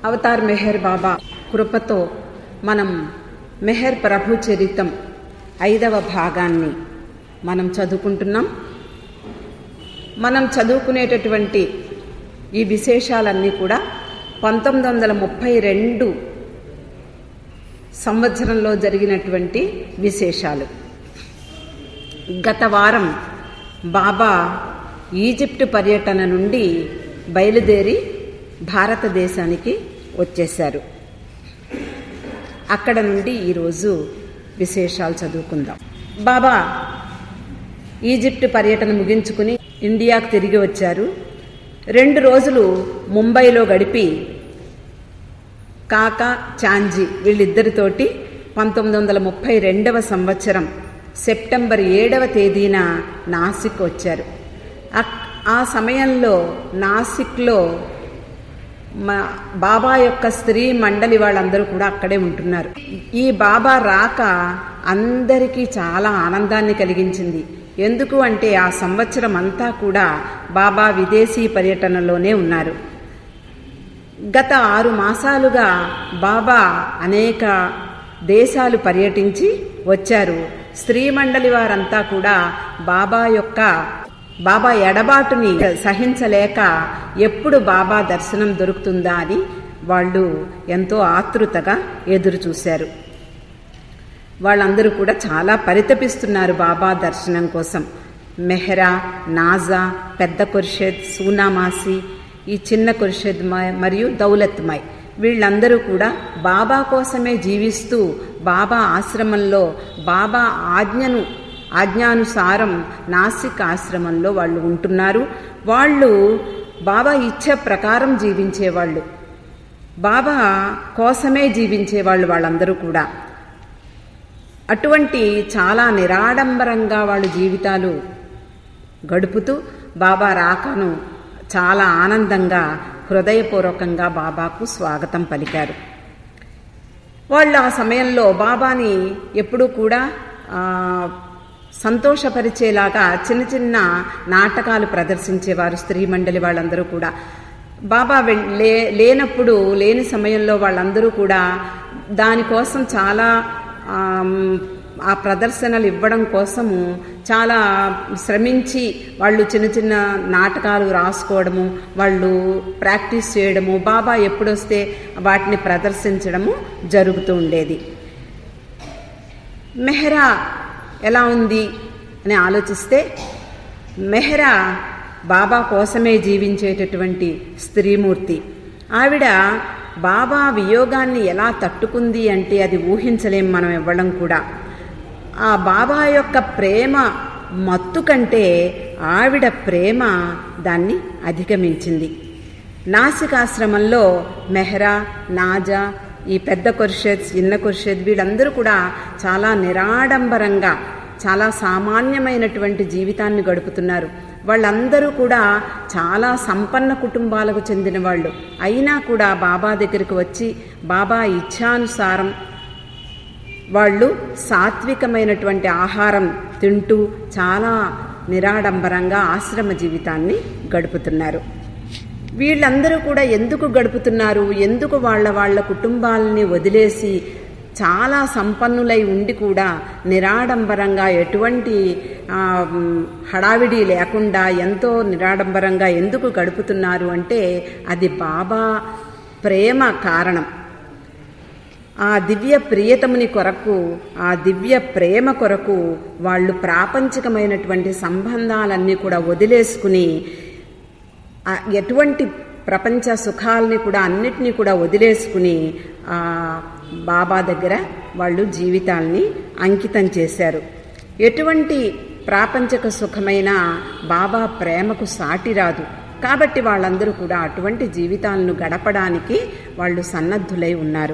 Avatar Meher బాబా కృపతో మనం మెహర్ ప్రభు చరితం ఐదవ భాగాన్ని మనం చదువుకుంటున్నాం మనం చదువుకునేటటువంటి ఈ విశేషాలన్నీ కూడా పంతొమ్మిది వందల ముప్పై రెండు సంవత్సరంలో జరిగినటువంటి విశేషాలు గత వారం బాబా ఈజిప్ట్ పర్యటన నుండి బయలుదేరి భారతదేశానికి వచ్చేశారు అక్కడ నుండి ఈరోజు విశేషాలు చదువుకుందాం బాబా ఈజిప్ట్ పర్యటన ముగించుకుని ఇండియాకు తిరిగి వచ్చారు రెండు రోజులు ముంబైలో గడిపి కాకా చాంజీ వీళ్ళిద్దరితోటి పంతొమ్మిది వందల ముప్పై రెండవ సంవత్సరం సెప్టెంబర్ ఏడవ తేదీన నాసిక్ వచ్చారు ఆ సమయంలో నాసిక్లో మా బాబా యొక్క స్త్రీ మండలి వాళ్ళందరూ కూడా అక్కడే ఉంటున్నారు ఈ బాబా రాక అందరికీ చాలా ఆనందాన్ని కలిగించింది ఎందుకు అంటే ఆ సంవత్సరం అంతా కూడా బాబా విదేశీ పర్యటనలోనే ఉన్నారు గత ఆరు మాసాలుగా బాబా అనేక దేశాలు పర్యటించి వచ్చారు స్త్రీ మండలి వారంతా కూడా బాబా యొక్క బాబా ఎడబాటుని సహించలేక ఎప్పుడు బాబా దర్శనం దొరుకుతుందా అని వాళ్ళు ఎంతో ఆతృతగా ఎదురు చూశారు వాళ్ళందరూ కూడా చాలా పరితపిస్తున్నారు బాబా దర్శనం కోసం మెహరా నాజా పెద్ద కుర్షద్ సూనామాసి ఈ చిన్న కుర్షద్ మరియు దౌలత్మయ్ వీళ్ళందరూ కూడా బాబా కోసమే జీవిస్తూ బాబా ఆశ్రమంలో బాబా ఆజ్ఞను ఆజ్ఞానుసారం నాసిక్ ఆశ్రమంలో వాళ్ళు ఉంటున్నారు వాళ్ళు బాబా ఇచ్చ ప్రకారం జీవించేవాళ్ళు బాబా కోసమే జీవించేవాళ్ళు వాళ్ళందరూ కూడా అటువంటి చాలా నిరాడంబరంగా వాళ్ళ జీవితాలు గడుపుతూ బాబా రాకను చాలా ఆనందంగా హృదయపూర్వకంగా బాబాకు స్వాగతం పలికారు వాళ్ళు ఆ సమయంలో బాబాని ఎప్పుడూ కూడా సంతోషపరిచేలాగా చిన్న చిన్న నాటకాలు ప్రదర్శించేవారు స్త్రీ మండలి వాళ్ళందరూ కూడా బాబా లే లేనప్పుడు లేని సమయంలో వాళ్ళందరూ కూడా దానికోసం చాలా ఆ ప్రదర్శనలు ఇవ్వడం కోసము చాలా శ్రమించి వాళ్ళు చిన్న చిన్న నాటకాలు రాసుకోవడము వాళ్ళు ప్రాక్టీస్ చేయడము బాబా ఎప్పుడొస్తే వాటిని ప్రదర్శించడము జరుగుతూ ఉండేది మెహరా ఎలా ఉంది అని ఆలోచిస్తే మెహరా బాబా కోసమే జీవించేటటువంటి స్త్రీమూర్తి ఆవిడ బాబా వియోగాన్ని ఎలా తట్టుకుంది అంటే అది ఊహించలేం మనం ఇవ్వడం కూడా ఆ బాబా యొక్క ప్రేమ మత్తు కంటే ఆవిడ ప్రేమ దాన్ని అధిగమించింది నాసికాశ్రమంలో మెహరా నాజా ఈ పెద్ద కుర్షద్ చిన్న కుర్షద్ వీళ్ళందరూ కూడా చాలా నిరాడంబరంగా చాలా సామాన్యమైనటువంటి జీవితాన్ని గడుపుతున్నారు వాళ్ళందరూ కూడా చాలా సంపన్న కుటుంబాలకు చెందిన వాళ్ళు అయినా కూడా బాబా దగ్గరికి వచ్చి బాబా ఇచ్ఛానుసారం వాళ్ళు సాత్వికమైనటువంటి ఆహారం తింటూ చాలా నిరాడంబరంగా ఆశ్రమ జీవితాన్ని గడుపుతున్నారు వీళ్ళందరూ కూడా ఎందుకు గడుపుతున్నారు ఎందుకు వాళ్ళ వాళ్ళ కుటుంబాలని వదిలేసి చాలా సంపన్నులై ఉండి కూడా నిరాడంబరంగా ఎటువంటి హడావిడి లేకుండా ఎంతో నిరాడంబరంగా ఎందుకు గడుపుతున్నారు అంటే అది బాబా ప్రేమ కారణం ఆ దివ్య ప్రియతముని కొరకు ఆ దివ్య ప్రేమ కొరకు వాళ్ళు ప్రాపంచికమైనటువంటి సంబంధాలన్నీ కూడా వదిలేసుకుని ఎటువంటి ప్రపంచ సుఖాలని కూడా అన్నిటినీ కూడా వదిలేసుకుని బాబా దగ్గర వాళ్ళు జీవితాల్ని అంకితం చేశారు ఎటువంటి ప్రాపంచక సుఖమైన బాబా ప్రేమకు సాటి రాదు కాబట్టి వాళ్ళందరూ కూడా అటువంటి జీవితాలను గడపడానికి వాళ్ళు సన్నద్ధులై ఉన్నారు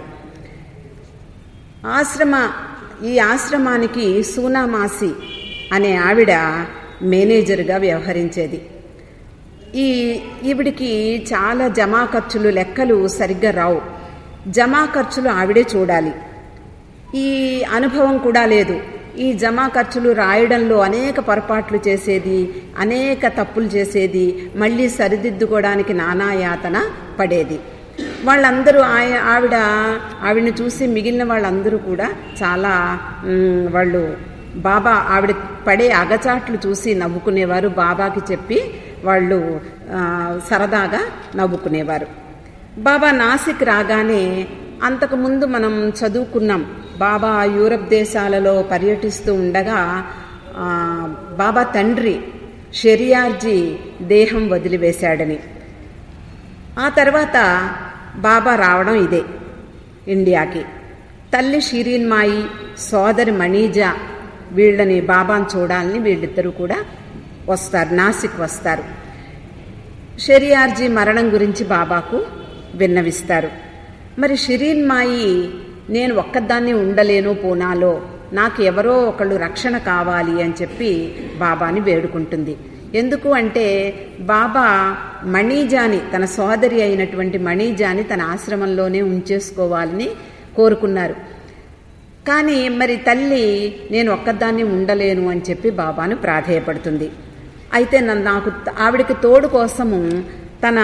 ఆశ్రమ ఈ ఆశ్రమానికి సూనామాసి అనే ఆవిడ మేనేజర్గా వ్యవహరించేది ఈ ఈవిడికి చాలా జమా ఖర్చులు లెక్కలు సరిగ్గా రావు జమా ఖర్చులు ఆవిడే చూడాలి ఈ అనుభవం కూడా లేదు ఈ జమా ఖర్చులు రాయడంలో అనేక పొరపాట్లు చేసేది అనేక తప్పులు చేసేది మళ్ళీ సరిదిద్దుకోవడానికి నానాయాతన పడేది వాళ్ళందరూ ఆయ ఆవిడ ఆవిడని చూసి మిగిలిన వాళ్ళందరూ కూడా చాలా మ్, వాళ్ళు బాబా ఆవిడ పడే అగచాట్లు చూసి నవ్వుకునేవారు బాబాకి చెప్పి వాళ్ళు ఆ, సరదాగా నవ్వుకునేవారు బాబా నాసిక్ రాగానే అంతకుముందు మనం చదువుకున్నాం బాబా యూరప్ దేశాలలో పర్యటిస్తూ ఉండగా ఆ, బాబా తండ్రి షెరియార్జీ దేహం వదిలివేశాడని ఆ తర్వాత బాబా రావడం ఇదే ఇండియాకి తల్లి షిరీన్మాయి సోదరి మణీజా వీళ్ళని బాబాను చూడాలని వీళ్ళిద్దరూ కూడా వస్తారు నాసిక్ వస్తారు షెరియార్జీ మరణం గురించి బాబాకు విన్నవిస్తారు మరి షిరీన్ మాయి నేను ఒక్కదాన్ని ఉండలేను పూనాలో నాకు ఎవరో ఒకళ్ళు రక్షణ కావాలి అని చెప్పి బాబాని వేడుకుంటుంది ఎందుకు అంటే బాబా మణిజాని తన సోదరి అయినటువంటి మణిజాని తన ఆశ్రమంలోనే ఉంచేసుకోవాలని కోరుకున్నారు కానీ మరి తల్లి నేను ఒక్కదాన్ని ఉండలేను అని చెప్పి బాబాను ప్రాధేయపడుతుంది అయితే నన్ను నాకు ఆవిడకి తోడు కోసము తన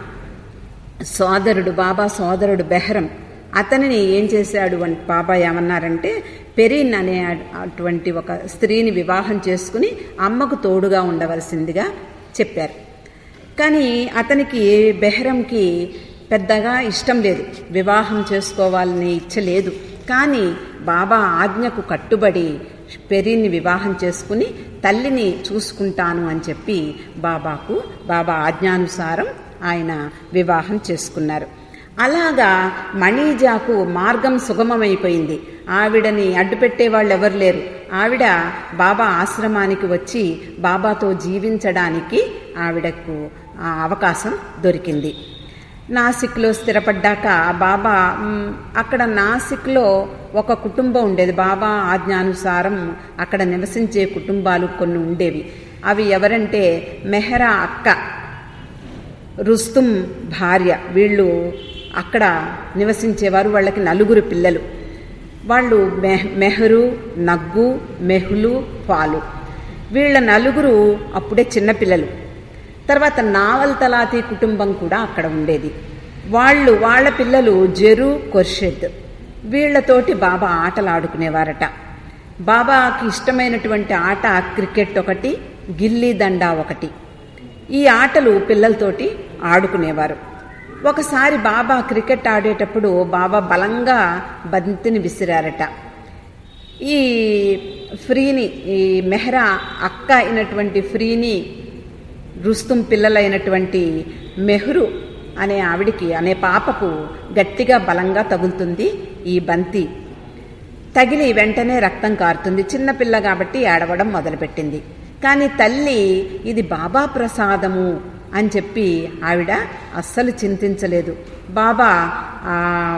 సోదరుడు బాబా సోదరుడు బెహరం అతనిని ఏం చేశాడు అని బాబా ఏమన్నారంటే పెరిన్ అనే అటువంటి ఒక స్త్రీని వివాహం చేసుకుని అమ్మకు తోడుగా ఉండవలసిందిగా చెప్పారు కానీ అతనికి బెహరంకి పెద్దగా ఇష్టం లేదు వివాహం చేసుకోవాలని ఇచ్చ లేదు కానీ బాబా ఆజ్ఞకు కట్టుబడి పెరిన్ని వివాహం చేసుకుని తల్లిని చూసుకుంటాను అని చెప్పి బాబాకు బాబా ఆజ్ఞానుసారం ఆయన వివాహం చేసుకున్నారు అలాగా మణిజాకు మార్గం సుగమమైపోయింది ఆవిడని అడ్డుపెట్టే వాళ్ళు ఎవరు లేరు ఆవిడ బాబా ఆశ్రమానికి వచ్చి బాబాతో జీవించడానికి ఆవిడకు ఆ అవకాశం దొరికింది నాసిక్లో స్థిరపడ్డాక బాబా మ్, అక్కడ నాసిక్లో ఒక కుటుంబం ఉండేది బాబా ఆజ్ఞానుసారం అక్కడ నివసించే కుటుంబాలు కొన్ని ఉండేవి అవి ఎవరంటే మెహరా అక్క రుస్తుం భార్య వీళ్ళు అక్కడ నివసించేవారు వాళ్ళకి నలుగురు పిల్లలు వాళ్ళు మెహ్ మెహరు నగ్గు మెహులు పాలు వీళ్ళ నలుగురు అప్పుడే చిన్నపిల్లలు తర్వాత నావల్ తలాతి కుటుంబం కూడా అక్కడ ఉండేది వాళ్ళు వాళ్ళ పిల్లలు జెరు కొర్షెద్ వీళ్లతోటి బాబా ఆటలు ఆడుకునేవారట బాబాకి ఇష్టమైనటువంటి ఆట క్రికెట్ ఒకటి గిల్లీ దండా ఒకటి ఈ ఆటలు పిల్లలతోటి ఆడుకునేవారు ఒకసారి బాబా క్రికెట్ ఆడేటప్పుడు బాబా బలంగా బంతిని విసిరారట ఈ ఫ్రీని ఈ మెహ్రా అక్క అయినటువంటి ఫ్రీని రుస్తుం పిల్లలైనటువంటి మెహ్రు అనే ఆవిడికి అనే పాపకు గట్టిగా బలంగా తగులుతుంది ఈ బంతి తగిలి వెంటనే రక్తం కారుతుంది చిన్నపిల్ల కాబట్టి ఏడవడం మొదలుపెట్టింది కానీ తల్లి ఇది బాబా ప్రసాదము అని చెప్పి ఆవిడ అస్సలు చింతించలేదు బాబా ఆ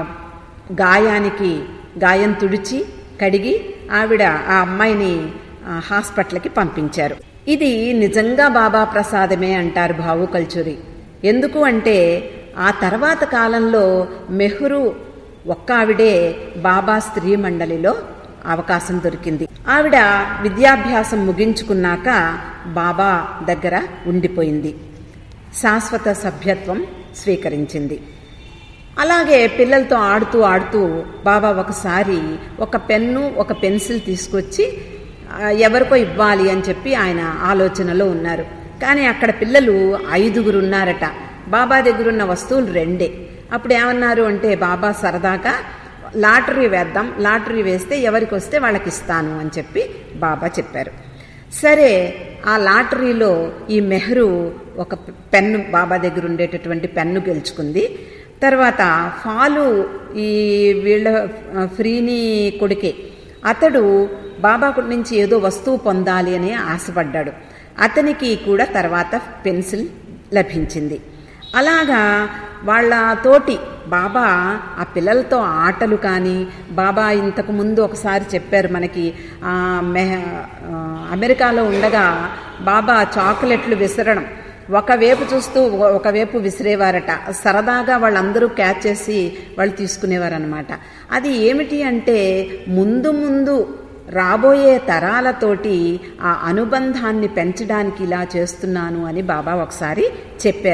గాయానికి గాయం తుడిచి కడిగి ఆవిడ ఆ అమ్మాయిని ఆ, హాస్పిటల్కి పంపించారు ఇది నిజంగా బాబా ప్రసాదమే అంటారు భావు కల్చూరి ఎందుకు అంటే ఆ తర్వాత కాలంలో మెహ్రు ఒక్క ఆవిడే బాబా స్త్రీ మండలిలో అవకాశం దొరికింది ఆవిడ విద్యాభ్యాసం ముగించుకున్నాక బాబా దగ్గర ఉండిపోయింది శాశ్వత సభ్యత్వం స్వీకరించింది అలాగే పిల్లలతో ఆడుతూ ఆడుతూ బాబా ఒకసారి ఒక పెన్ను ఒక పెన్సిల్ తీసుకొచ్చి ఆ, ఎవరికో ఇవ్వాలి అని చెప్పి ఆయన ఆలోచనలో ఉన్నారు కానీ అక్కడ పిల్లలు ఐదుగురు ఉన్నారట బాబా దగ్గర ఉన్న వస్తువులు రెండే అప్పుడు ఏమన్నారు అంటే బాబా సరదాగా లాటరీ వేద్దాం లాటరీ వేస్తే ఎవరికి వస్తే వాళ్ళకి ఇస్తాను అని చెప్పి బాబా చెప్పారు సరే ఆ లాటరీలో ఈ మెహరు ఒక పెన్ను బాబా దగ్గర ఉండేటటువంటి పెన్ను గెలుచుకుంది తర్వాత ఫాలు ఈ వీళ్ళ ఆ, ఫ్రీని కొడుకే అతడు బాబా నుంచి ఏదో వస్తువు పొందాలి అని ఆశపడ్డాడు అతనికి కూడా తర్వాత పెన్సిల్ లభించింది అలాగా వాళ్ళ తోటి బాబా ఆ పిల్లలతో ఆటలు కానీ బాబా ఇంతకు ముందు ఒకసారి చెప్పారు మనకి ఆ, మెహ ఆ, అమెరికాలో ఉండగా బాబా చాక్లెట్లు విసరడం ఒకవైపు చూస్తూ ఒ- ఒకవైపు విసిరేవారట సరదాగా వాళ్ళందరూ క్యాచ్ చేసి వాళ్ళు తీసుకునేవారనమాట అది ఏమిటి అంటే ముందు ముందు రాబోయే తరాలతోటి ఆ అనుబంధాన్ని పెంచడానికి ఇలా చేస్తున్నాను అని బాబా ఒకసారి చెప్పారు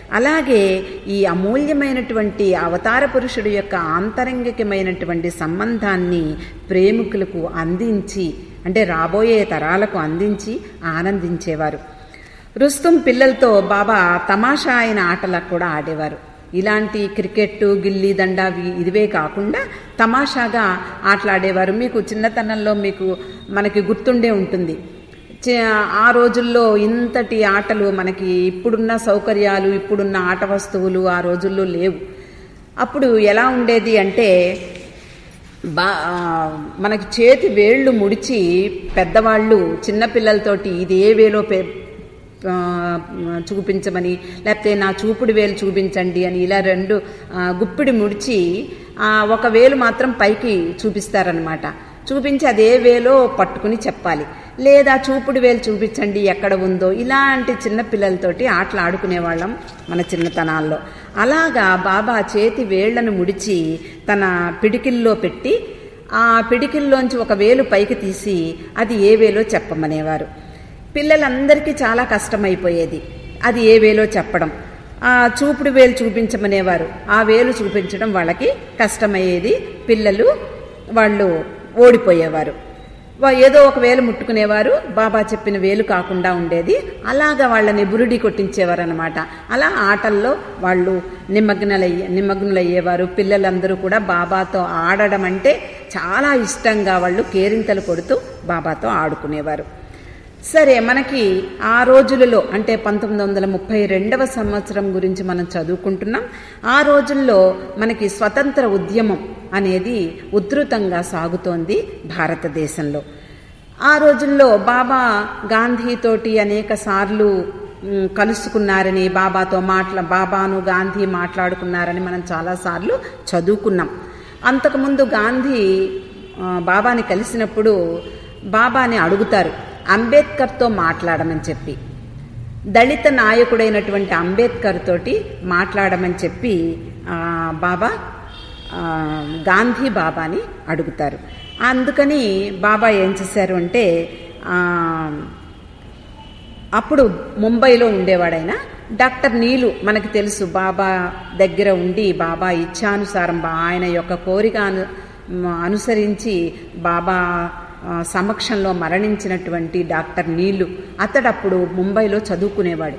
అలాగే ఈ అమూల్యమైనటువంటి అవతార పురుషుడు యొక్క ఆంతరంగికమైనటువంటి సంబంధాన్ని ప్రేమికులకు అందించి అంటే రాబోయే తరాలకు అందించి ఆనందించేవారు రుస్తుం పిల్లలతో బాబా తమాషా అయిన ఆటలకు కూడా ఆడేవారు ఇలాంటి క్రికెట్ గిల్లి దండ వి- ఇదివే కాకుండా తమాషాగా ఆటలాడేవారు మీకు చిన్నతనంలో మీకు మనకి గుర్తుండే ఉంటుంది చే- ఆ రోజుల్లో ఇంతటి ఆటలు మనకి ఇప్పుడున్న సౌకర్యాలు ఇప్పుడున్న ఆట వస్తువులు ఆ రోజుల్లో లేవు అప్పుడు ఎలా ఉండేది అంటే బా ఆ, మనకి చేతి వేళ్ళు ముడిచి పెద్దవాళ్ళు చిన్నపిల్లలతోటి ఇది ఏ వేలో పె ఆ, చూపించమని లేకపోతే నా చూపుడు వేలు చూపించండి అని ఇలా రెండు ఆ, గుప్పిడి ముడిచి ఆ, ఒక వేలు మాత్రం పైకి చూపిస్తారనమాట చూపించి అదే వేలో పట్టుకుని చెప్పాలి లేదా చూపుడు వేలు చూపించండి ఎక్కడ ఉందో ఇలాంటి చిన్న పిల్లలతోటి ఆటలు ఆడుకునేవాళ్ళం మన చిన్నతనాల్లో అలాగా బాబా చేతి వేళ్లను ముడిచి తన పిడికిల్లో పెట్టి ఆ పిడికిల్లోంచి ఒక వేలు పైకి తీసి అది ఏ వేలో చెప్పమనేవారు పిల్లలందరికీ చాలా కష్టమైపోయేది అది ఏ వేలో చెప్పడం ఆ చూపుడు వేలు చూపించమనేవారు ఆ వేలు చూపించడం వాళ్ళకి కష్టమయ్యేది పిల్లలు వాళ్ళు ఓడిపోయేవారు వా- ఏదో ఒక వేలు ముట్టుకునేవారు బాబా చెప్పిన వేలు కాకుండా ఉండేది అలాగా వాళ్ళని బురుడి కొట్టించేవారు అనమాట అలా ఆటల్లో వాళ్ళు నిమగ్నలయ్యే నిమగ్నులయ్యేవారు పిల్లలందరూ కూడా బాబాతో ఆడడం అంటే చాలా ఇష్టంగా వాళ్ళు కేరింతలు కొడుతూ బాబాతో ఆడుకునేవారు సరే మనకి ఆ రోజులలో అంటే పంతొమ్మిది వందల ముప్పై రెండవ సంవత్సరం గురించి మనం చదువుకుంటున్నాం ఆ రోజుల్లో మనకి స్వతంత్ర ఉద్యమం అనేది ఉధృతంగా సాగుతోంది భారతదేశంలో ఆ రోజుల్లో బాబా గాంధీతోటి అనేక సార్లు మ్, కలుసుకున్నారని బాబాతో మాట్లా బాబాను గాంధీ మాట్లాడుకున్నారని మనం చాలాసార్లు చదువుకున్నాం అంతకుముందు గాంధీ ఆ, బాబాని కలిసినప్పుడు బాబాని అడుగుతారు అంబేద్కర్తో మాట్లాడమని చెప్పి దళిత నాయకుడైనటువంటి అంబేద్కర్ తోటి మాట్లాడమని చెప్పి ఆ, బాబా ఆ, గాంధీ బాబాని అడుగుతారు అందుకని బాబా ఏం చేశారు అంటే ఆ, అప్పుడు ముంబైలో ఉండేవాడైన డాక్టర్ నీలు మనకి తెలుసు బాబా దగ్గర ఉండి బాబా ఇచ్ఛానుసారం బా- ఆయన యొక్క కోరిక అను మ- అనుసరించి బాబా ఆ, సమక్షంలో మరణించినటువంటి డాక్టర్ నీలు అతడప్పుడు ముంబైలో చదువుకునేవాడు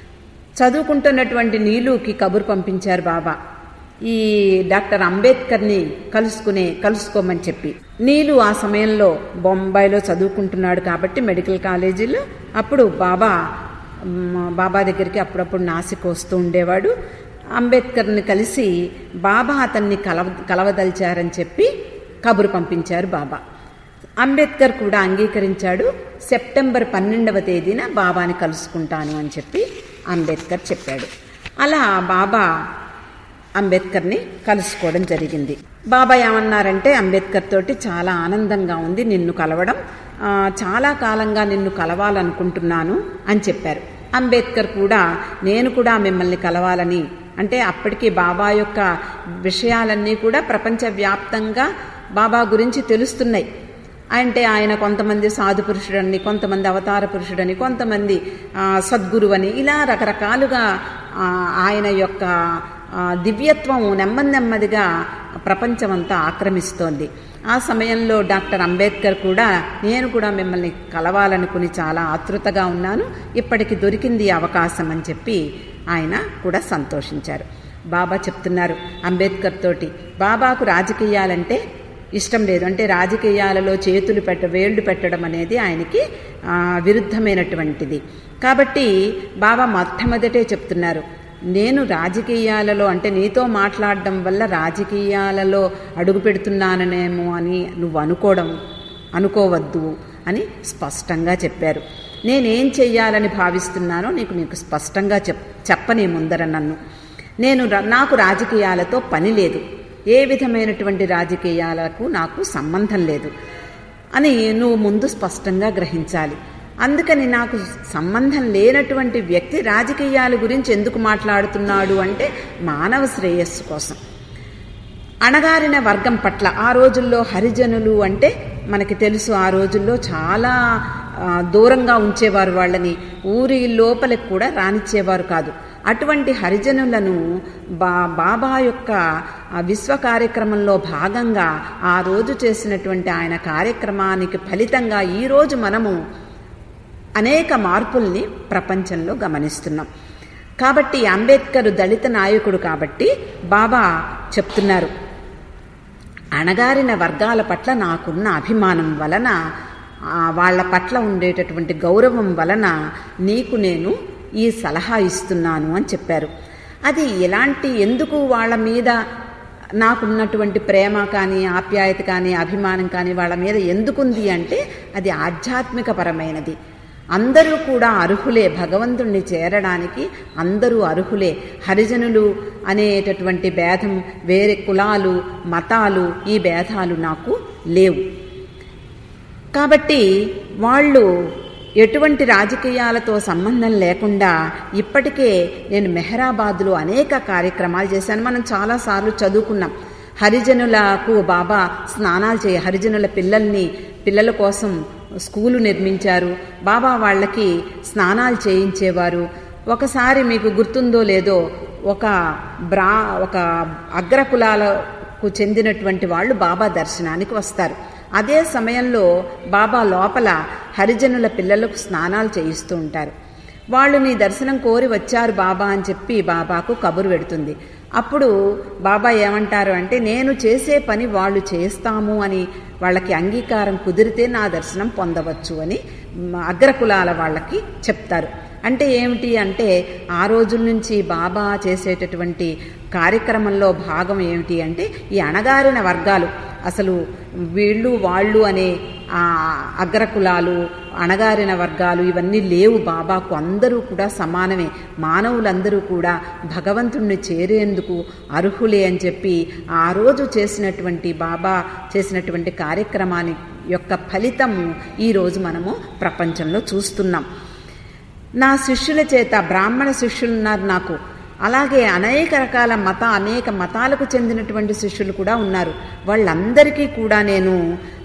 చదువుకుంటున్నటువంటి నీలుకి కబురు పంపించారు బాబా ఈ డాక్టర్ అంబేద్కర్ని కలుసుకునే కలుసుకోమని చెప్పి నీలు ఆ సమయంలో బొంబాయిలో చదువుకుంటున్నాడు కాబట్టి మెడికల్ కాలేజీలో అప్పుడు బాబా మ్, బాబా దగ్గరికి అప్పుడప్పుడు నాసిక్ వస్తూ ఉండేవాడు అంబేద్కర్ని కలిసి బాబా అతన్ని కలవ కలవదలిచారని చెప్పి కబురు పంపించారు బాబా అంబేద్కర్ కూడా అంగీకరించాడు సెప్టెంబర్ పన్నెండవ తేదీన బాబాని కలుసుకుంటాను అని చెప్పి అంబేద్కర్ చెప్పాడు అలా బాబా అంబేద్కర్ని కలుసుకోవడం జరిగింది బాబా ఏమన్నారంటే అంబేద్కర్ తోటి చాలా ఆనందంగా ఉంది నిన్ను కలవడం ఆ, చాలా కాలంగా నిన్ను కలవాలనుకుంటున్నాను అని చెప్పారు అంబేద్కర్ కూడా నేను కూడా మిమ్మల్ని కలవాలని అంటే అప్పటికి బాబా యొక్క విషయాలన్నీ కూడా ప్రపంచవ్యాప్తంగా బాబా గురించి తెలుస్తున్నాయి అంటే ఆయన కొంతమంది సాధు పురుషుడని కొంతమంది అవతార పురుషుడని కొంతమంది ఆ, సద్గురువని ఇలా రకరకాలుగా ఆ, ఆయన యొక్క ఆ, దివ్యత్వం నెమ్మది నెమ్మదిగా ప్రపంచమంతా ఆక్రమిస్తోంది ఆ సమయంలో డాక్టర్ అంబేద్కర్ కూడా నేను కూడా మిమ్మల్ని కలవాలనుకుని చాలా ఆతృతగా ఉన్నాను ఇప్పటికి దొరికింది ఈ అవకాశం అని చెప్పి ఆయన కూడా సంతోషించారు బాబా చెప్తున్నారు అంబేద్కర్ తోటి బాబాకు రాజకీయాలంటే ఇష్టం లేదు అంటే రాజకీయాలలో చేతులు పెట్ట వేళ్లు పెట్టడం అనేది ఆయనకి ఆ, విరుద్ధమైనటువంటిది కాబట్టి బాబా మొట్టమొదటే చెప్తున్నారు నేను రాజకీయాలలో అంటే నీతో మాట్లాడడం వల్ల రాజకీయాలలో అడుగు పెడుతున్నాననేమో అని నువ్వు అనుకోవడం అనుకోవద్దు అని స్పష్టంగా చెప్పారు నేనేం చెయ్యాలని భావిస్తున్నానో నీకు నీకు స్పష్టంగా చెప్ చెప్పని ముందర నన్ను నేను రా- నాకు రాజకీయాలతో పని లేదు ఏ విధమైనటువంటి రాజకీయాలకు నాకు సంబంధం లేదు అని నువ్వు ముందు స్పష్టంగా గ్రహించాలి అందుకని నాకు సంబంధం లేనటువంటి వ్యక్తి రాజకీయాల గురించి ఎందుకు మాట్లాడుతున్నాడు అంటే మానవ శ్రేయస్సు కోసం అణగారిన వర్గం పట్ల ఆ రోజుల్లో హరిజనులు అంటే మనకి తెలుసు ఆ రోజుల్లో చాలా ఆ, దూరంగా ఉంచేవారు వాళ్ళని ఊరి లోపలికి కూడా రానిచ్చేవారు కాదు అటువంటి హరిజనులను బా బాబా యొక్క ఆ విశ్వ కార్యక్రమంలో భాగంగా ఆ రోజు చేసినటువంటి ఆయన కార్యక్రమానికి ఫలితంగా ఈరోజు మనము అనేక మార్పుల్ని ప్రపంచంలో గమనిస్తున్నాం కాబట్టి అంబేద్కర్ దళిత నాయకుడు కాబట్టి బాబా చెప్తున్నారు అణగారిన వర్గాల పట్ల నాకున్న అభిమానం వలన ఆ, వాళ్ళ పట్ల ఉండేటటువంటి గౌరవం వలన నీకు నేను ఈ సలహా ఇస్తున్నాను అని చెప్పారు అది ఎలాంటి ఎందుకు వాళ్ళ మీద నాకున్నటువంటి ప్రేమ కానీ ఆప్యాయత కానీ అభిమానం కానీ వాళ్ళ మీద ఎందుకుంది అంటే అది ఆధ్యాత్మిక పరమైనది అందరూ కూడా అర్హులే భగవంతుణ్ణి చేరడానికి అందరూ అర్హులే హరిజనులు అనేటటువంటి భేదం వేరే కులాలు మతాలు ఈ భేదాలు నాకు లేవు కాబట్టి వాళ్ళు ఎటువంటి రాజకీయాలతో సంబంధం లేకుండా ఇప్పటికే నేను మెహరాబాద్లో అనేక కార్యక్రమాలు చేశాను మనం చాలాసార్లు చదువుకున్నాం హరిజనులకు బాబా స్నానాలు చేయ హరిజనుల పిల్లల్ని పిల్లల కోసం స్కూలు నిర్మించారు బాబా వాళ్ళకి స్నానాలు చేయించేవారు ఒకసారి మీకు గుర్తుందో లేదో ఒక బ్రా ఒక అగ్రకులాలకు చెందినటువంటి వాళ్ళు బాబా దర్శనానికి వస్తారు అదే సమయంలో బాబా లోపల హరిజనుల పిల్లలకు స్నానాలు చేయిస్తూ ఉంటారు వాళ్ళు నీ దర్శనం కోరి వచ్చారు బాబా అని చెప్పి బాబాకు కబురు పెడుతుంది అప్పుడు బాబా ఏమంటారు అంటే నేను చేసే పని వాళ్ళు చేస్తాము అని వాళ్ళకి అంగీకారం కుదిరితే నా దర్శనం పొందవచ్చు అని మ, అగ్రకులాల వాళ్ళకి చెప్తారు అంటే ఏమిటి అంటే ఆ రోజుల నుంచి బాబా చేసేటటువంటి కార్యక్రమంలో భాగం ఏమిటి అంటే ఈ అణగారిన వర్గాలు అసలు వీళ్ళు వాళ్ళు అనే ఆ అగ్రకులాలు అణగారిన వర్గాలు ఇవన్నీ లేవు బాబాకు అందరూ కూడా సమానమే మానవులందరూ కూడా భగవంతుణ్ణి చేరేందుకు అర్హులే అని చెప్పి ఆ రోజు చేసినటువంటి బాబా చేసినటువంటి కార్యక్రమాన్ని యొక్క ఫలితము ఈరోజు మనము ప్రపంచంలో చూస్తున్నాం నా శిష్యుల చేత బ్రాహ్మణ శిష్యులు ఉన్నారు నాకు అలాగే అనేక రకాల మత అనేక మతాలకు చెందినటువంటి శిష్యులు కూడా ఉన్నారు వాళ్ళందరికీ కూడా నేను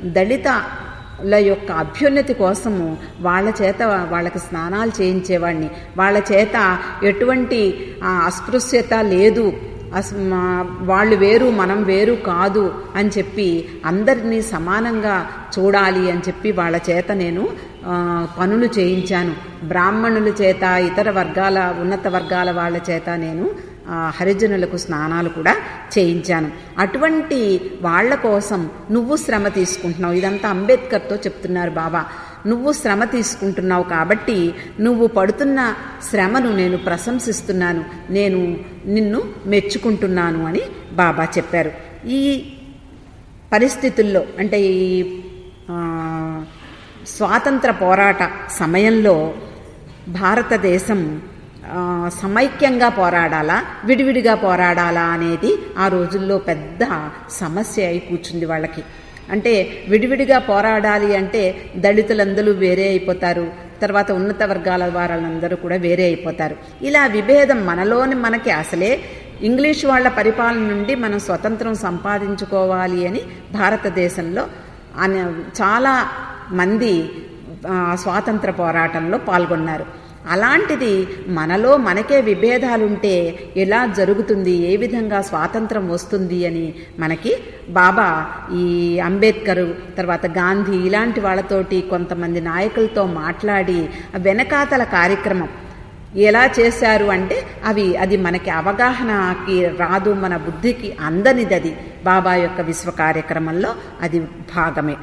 దళితల యొక్క అభ్యున్నతి కోసము వాళ్ళ చేత వాళ్ళకి స్నానాలు చేయించేవాడిని వాళ్ళ చేత ఎటువంటి ఆ, అస్పృశ్యత లేదు అస్ మా- వాళ్ళు వేరు మనం వేరు కాదు అని చెప్పి అందరినీ సమానంగా చూడాలి అని చెప్పి వాళ్ళ చేత నేను ఆ, పనులు చేయించాను బ్రాహ్మణుల చేత ఇతర వర్గాల ఉన్నత వర్గాల వాళ్ళ చేత నేను ఆ, హరిజనులకు స్నానాలు కూడా చేయించాను అటువంటి వాళ్ళ కోసం నువ్వు శ్రమ తీసుకుంటున్నావు ఇదంతా అంబేద్కర్తో చెప్తున్నారు బాబా నువ్వు శ్రమ తీసుకుంటున్నావు కాబట్టి నువ్వు పడుతున్న శ్రమను నేను ప్రశంసిస్తున్నాను నేను నిన్ను మెచ్చుకుంటున్నాను అని బాబా చెప్పారు ఈ పరిస్థితుల్లో అంటే ఈ ఆ, స్వాతంత్ర పోరాట సమయంలో భారతదేశం ఆ, సమైక్యంగా పోరాడాలా విడివిడిగా పోరాడాలా అనేది ఆ రోజుల్లో పెద్ద సమస్య అయి కూర్చుంది వాళ్ళకి అంటే విడివిడిగా పోరాడాలి అంటే దళితులందరూ వేరే అయిపోతారు తర్వాత ఉన్నత వర్గాల వారందరూ కూడా వేరే అయిపోతారు ఇలా విభేదం మనలోని మనకి అసలే ఇంగ్లీష్ వాళ్ళ పరిపాలన నుండి మనం స్వతంత్రం సంపాదించుకోవాలి అని భారతదేశంలో అనే చాలా మంది ఆ, స్వాతంత్ర పోరాటంలో పాల్గొన్నారు అలాంటిది మనలో మనకే విభేదాలుంటే ఎలా జరుగుతుంది ఏ విధంగా స్వాతంత్రం వస్తుంది అని మనకి బాబా ఈ అంబేద్కర్ తర్వాత గాంధీ ఇలాంటి వాళ్ళతోటి కొంతమంది నాయకులతో మాట్లాడి వెనకాతల కార్యక్రమం ఎలా చేశారు అంటే అవి అది మనకి అవగాహనకి రాదు మన బుద్ధికి అందనిదది బాబా యొక్క విశ్వ కార్యక్రమంలో అది భాగమే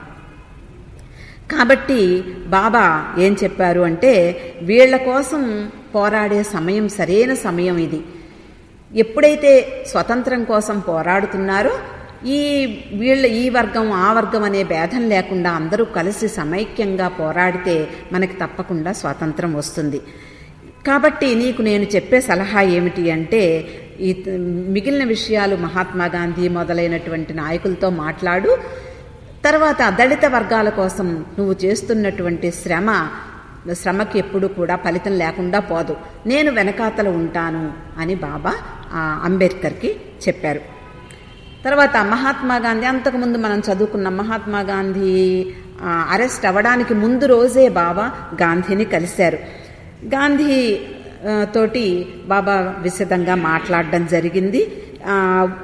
కాబట్టి బాబా ఏం చెప్పారు అంటే వీళ్ళ కోసం పోరాడే సమయం సరైన సమయం ఇది ఎప్పుడైతే స్వతంత్రం కోసం పోరాడుతున్నారో ఈ వీళ్ళ ఈ వర్గం ఆ వర్గం అనే భేదం లేకుండా అందరూ కలిసి సమైక్యంగా పోరాడితే మనకి తప్పకుండా స్వాతంత్రం వస్తుంది కాబట్టి నీకు నేను చెప్పే సలహా ఏమిటి అంటే ఈ మిగిలిన విషయాలు మహాత్మా గాంధీ మొదలైనటువంటి నాయకులతో మాట్లాడు తర్వాత దళిత వర్గాల కోసం నువ్వు చేస్తున్నటువంటి శ్రమ శ్రమకి ఎప్పుడు కూడా ఫలితం లేకుండా పోదు నేను వెనకాతల ఉంటాను అని బాబా ఆ, అంబేద్కర్కి చెప్పారు తర్వాత మహాత్మా గాంధీ అంతకుముందు మనం చదువుకున్న మహాత్మా గాంధీ ఆ, అరెస్ట్ అవ్వడానికి ముందు రోజే బాబా గాంధీని కలిశారు గాంధీ ఆ, తోటి బాబా విశదంగా మాట్లాడడం జరిగింది ఆ,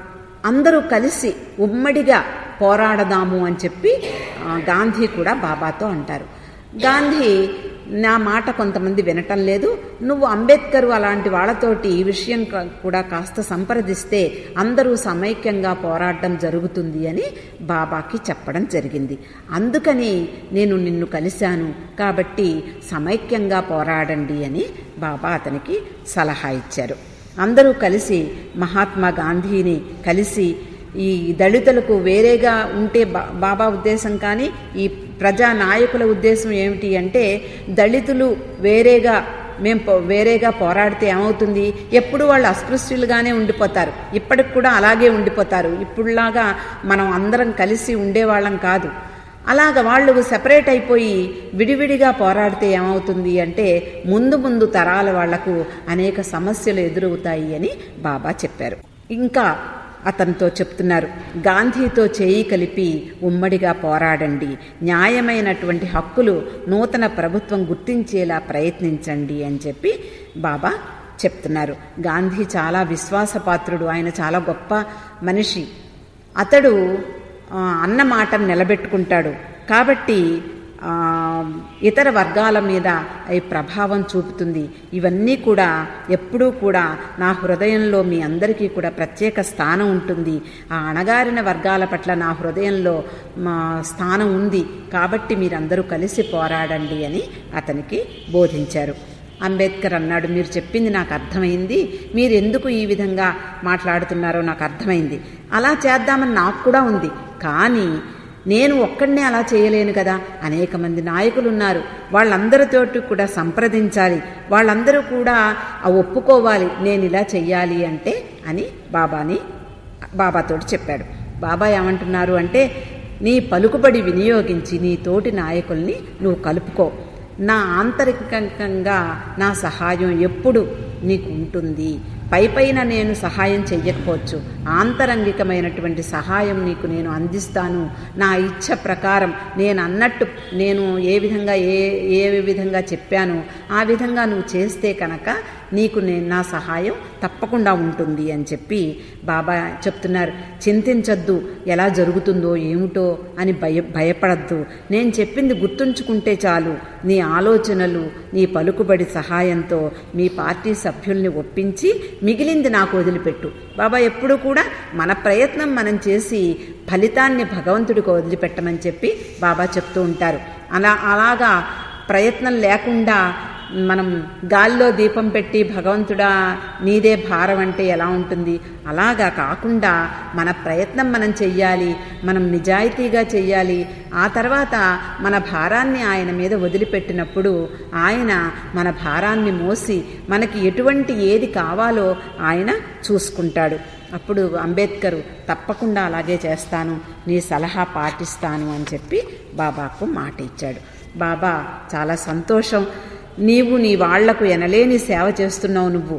అందరూ కలిసి ఉమ్మడిగా పోరాడదాము అని చెప్పి ఆ, గాంధీ కూడా బాబాతో అంటారు గాంధీ నా మాట కొంతమంది వినటం లేదు నువ్వు అంబేద్కర్ అలాంటి వాళ్ళతోటి ఈ విషయం క- కూడా కాస్త సంప్రదిస్తే అందరూ సమైక్యంగా పోరాడడం జరుగుతుంది అని బాబాకి చెప్పడం జరిగింది అందుకని నేను నిన్ను కలిశాను కాబట్టి సమైక్యంగా పోరాడండి అని బాబా అతనికి సలహా ఇచ్చారు అందరూ కలిసి మహాత్మా గాంధీని కలిసి ఈ దళితులకు వేరేగా ఉంటే బా- బాబా ఉద్దేశం కానీ ఈ ప్రజా నాయకుల ఉద్దేశం ఏమిటి అంటే దళితులు వేరేగా మేము పో- వేరేగా పోరాడితే ఏమవుతుంది ఎప్పుడు వాళ్ళు అస్పృశ్యులుగానే ఉండిపోతారు ఇప్పటికి కూడా అలాగే ఉండిపోతారు ఇప్పుడులాగా మనం అందరం కలిసి ఉండేవాళ్ళం కాదు అలాగ వాళ్ళు సెపరేట్ అయిపోయి విడివిడిగా పోరాడితే ఏమవుతుంది అంటే ముందు ముందు తరాల వాళ్లకు అనేక సమస్యలు ఎదురవుతాయి అని బాబా చెప్పారు ఇంకా అతనితో చెప్తున్నారు గాంధీతో చేయి కలిపి ఉమ్మడిగా పోరాడండి న్యాయమైనటువంటి హక్కులు నూతన ప్రభుత్వం గుర్తించేలా ప్రయత్నించండి అని చెప్పి బాబా చెప్తున్నారు గాంధీ చాలా విశ్వాసపాత్రుడు ఆయన చాలా గొప్ప మనిషి అతడు ఆ, అన్న మాటను నిలబెట్టుకుంటాడు కాబట్టి ఆ, ఇతర వర్గాల మీద ఈ ప్రభావం చూపుతుంది ఇవన్నీ కూడా ఎప్పుడూ కూడా నా హృదయంలో మీ అందరికీ కూడా ప్రత్యేక స్థానం ఉంటుంది ఆ అణగారిన వర్గాల పట్ల నా హృదయంలో మా స్థానం ఉంది కాబట్టి మీరందరూ కలిసి పోరాడండి అని అతనికి బోధించారు అంబేద్కర్ అన్నాడు మీరు చెప్పింది నాకు అర్థమైంది మీరు ఎందుకు ఈ విధంగా మాట్లాడుతున్నారో నాకు అర్థమైంది అలా చేద్దామని నాకు కూడా ఉంది కానీ నేను ఒక్కడనే అలా చేయలేను కదా అనేక మంది నాయకులు ఉన్నారు వాళ్ళందరితోటి కూడా సంప్రదించాలి వాళ్ళందరూ కూడా ఆ ఒప్పుకోవాలి నేను ఇలా చెయ్యాలి అంటే అని బాబాని బాబాతోటి చెప్పాడు బాబా ఏమంటున్నారు అంటే నీ పలుకుబడి వినియోగించి నీ తోటి నాయకుల్ని నువ్వు కలుపుకో నా ఆంతరికంగా నా సహాయం ఎప్పుడు నీకు ఉంటుంది పై పైన నేను సహాయం చెయ్యకపోవచ్చు ఆంతరంగికమైనటువంటి సహాయం నీకు నేను అందిస్తాను నా ఇచ్ఛ ప్రకారం నేను అన్నట్టు నేను ఏ విధంగా ఏ ఏ విధంగా చెప్పానో ఆ విధంగా నువ్వు చేస్తే కనుక నీకు నేను నా సహాయం తప్పకుండా ఉంటుంది అని చెప్పి బాబా చెప్తున్నారు చింతించొద్దు ఎలా జరుగుతుందో ఏమిటో అని భయ భయపడద్దు నేను చెప్పింది గుర్తుంచుకుంటే చాలు నీ ఆలోచనలు నీ పలుకుబడి సహాయంతో మీ పార్టీ సభ్యుల్ని ఒప్పించి మిగిలింది నాకు వదిలిపెట్టు బాబా ఎప్పుడు కూడా మన ప్రయత్నం మనం చేసి ఫలితాన్ని భగవంతుడికి వదిలిపెట్టమని చెప్పి బాబా చెప్తూ ఉంటారు అలా అలాగా ప్రయత్నం లేకుండా మనం గాల్లో దీపం పెట్టి భగవంతుడా నీదే భారం అంటే ఎలా ఉంటుంది అలాగా కాకుండా మన ప్రయత్నం మనం చెయ్యాలి మనం నిజాయితీగా చెయ్యాలి ఆ తర్వాత మన భారాన్ని ఆయన మీద వదిలిపెట్టినప్పుడు ఆయన మన భారాన్ని మోసి మనకి ఎటువంటి ఏది కావాలో ఆయన చూసుకుంటాడు అప్పుడు అంబేద్కర్ తప్పకుండా అలాగే చేస్తాను నీ సలహా పాటిస్తాను అని చెప్పి బాబాకు మాట ఇచ్చాడు బాబా చాలా సంతోషం నీవు నీ వాళ్లకు ఎనలేని సేవ చేస్తున్నావు నువ్వు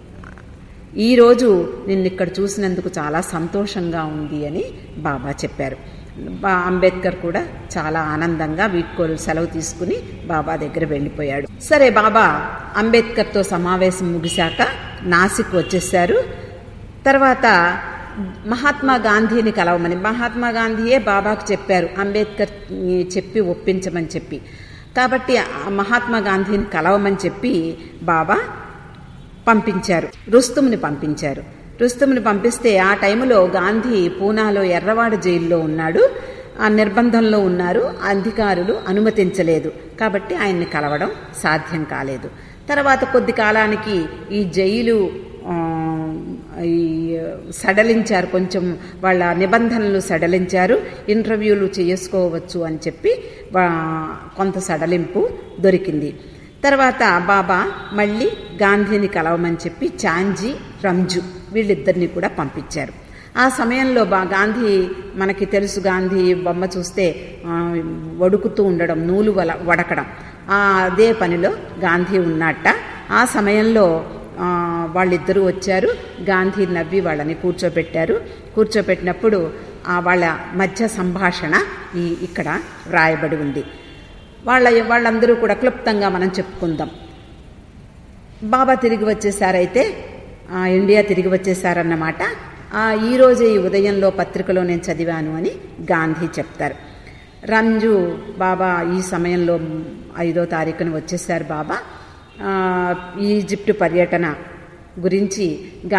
ఈరోజు నిన్ను ఇక్కడ చూసినందుకు చాలా సంతోషంగా ఉంది అని బాబా చెప్పారు బా అంబేద్కర్ కూడా చాలా ఆనందంగా వీడ్కోలు సెలవు తీసుకుని బాబా దగ్గర వెళ్ళిపోయాడు సరే బాబా అంబేద్కర్తో సమావేశం ముగిశాక నాసిక్ వచ్చేసారు తర్వాత మహాత్మా గాంధీని కలవమని మహాత్మా గాంధీయే బాబాకు చెప్పారు అంబేద్కర్ చెప్పి ఒప్పించమని చెప్పి కాబట్టి ఆ మహాత్మా గాంధీని కలవమని చెప్పి బాబా పంపించారు రుస్తుముని పంపించారు రుస్తుముని పంపిస్తే ఆ టైంలో గాంధీ పూనాలో ఎర్రవాడ జైల్లో ఉన్నాడు ఆ నిర్బంధంలో ఉన్నారు అధికారులు అనుమతించలేదు కాబట్టి ఆయన్ని కలవడం సాధ్యం కాలేదు తర్వాత కొద్ది కాలానికి ఈ జైలు ఆ, ఈ సడలించారు కొంచెం వాళ్ళ నిబంధనలు సడలించారు ఇంటర్వ్యూలు చేసుకోవచ్చు అని చెప్పి వా- కొంత సడలింపు దొరికింది తర్వాత బాబా మళ్ళీ గాంధీని కలవమని చెప్పి చాంజీ రంజు వీళ్ళిద్దరిని కూడా పంపించారు ఆ సమయంలో బా గాంధీ మనకి తెలుసు గాంధీ బొమ్మ చూస్తే ఆ, వడుకుతూ ఉండడం నూలు వల వడకడం ఆ అదే పనిలో గాంధీ ఉన్నట్ట ఆ సమయంలో ఆ, వాళ్ళిద్దరూ వచ్చారు గాంధీ నవ్వి వాళ్ళని కూర్చోబెట్టారు కూర్చోబెట్టినప్పుడు ఆ వాళ్ళ మధ్య సంభాషణ ఈ ఇక్కడ వ్రాయబడి ఉంది వాళ్ళ వాళ్ళందరూ కూడా క్లుప్తంగా మనం చెప్పుకుందాం బాబా తిరిగి వచ్చేసారైతే ఆ, ఇండియా తిరిగి వచ్చేసారన్నమాట ఆ, ఈ రోజే ఈ ఉదయంలో పత్రికలో నేను చదివాను అని గాంధీ చెప్తారు రంజు బాబా ఈ సమయంలో ఐదో తారీఖున వచ్చేసారు బాబా ఆ, ఈజిప్టు పర్యటన గురించి గా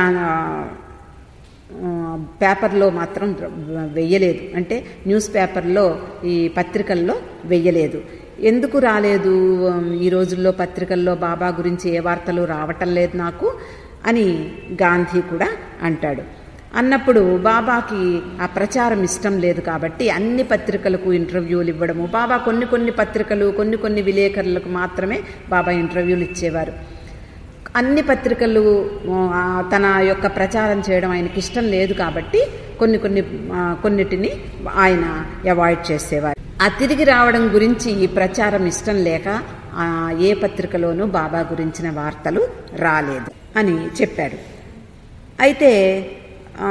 ఆ, పేపర్లో మాత్రం వెయ్యలేదు అంటే న్యూస్ పేపర్లో ఈ పత్రికల్లో వెయ్యలేదు ఎందుకు రాలేదు ఈ రోజుల్లో పత్రికల్లో బాబా గురించి ఏ వార్తలు రావటం లేదు నాకు అని గాంధీ కూడా అంటాడు అన్నప్పుడు బాబాకి ఆ ప్రచారం ఇష్టం లేదు కాబట్టి అన్ని పత్రికలకు ఇంటర్వ్యూలు ఇవ్వడము బాబా కొన్ని కొన్ని పత్రికలు కొన్ని కొన్ని విలేకరులకు మాత్రమే బాబా ఇంటర్వ్యూలు ఇచ్చేవారు అన్ని పత్రికలు ఆ, తన యొక్క ప్రచారం చేయడం ఆయనకి ఇష్టం లేదు కాబట్టి కొన్ని కొన్ని ఆ, కొన్నిటిని ఆయన అవాయిడ్ చేసేవారు ఆ తిరిగి రావడం గురించి ఈ ప్రచారం ఇష్టం లేక ఆ, ఏ పత్రికలోనూ బాబా గురించిన వార్తలు రాలేదు అని చెప్పాడు అయితే ఆ,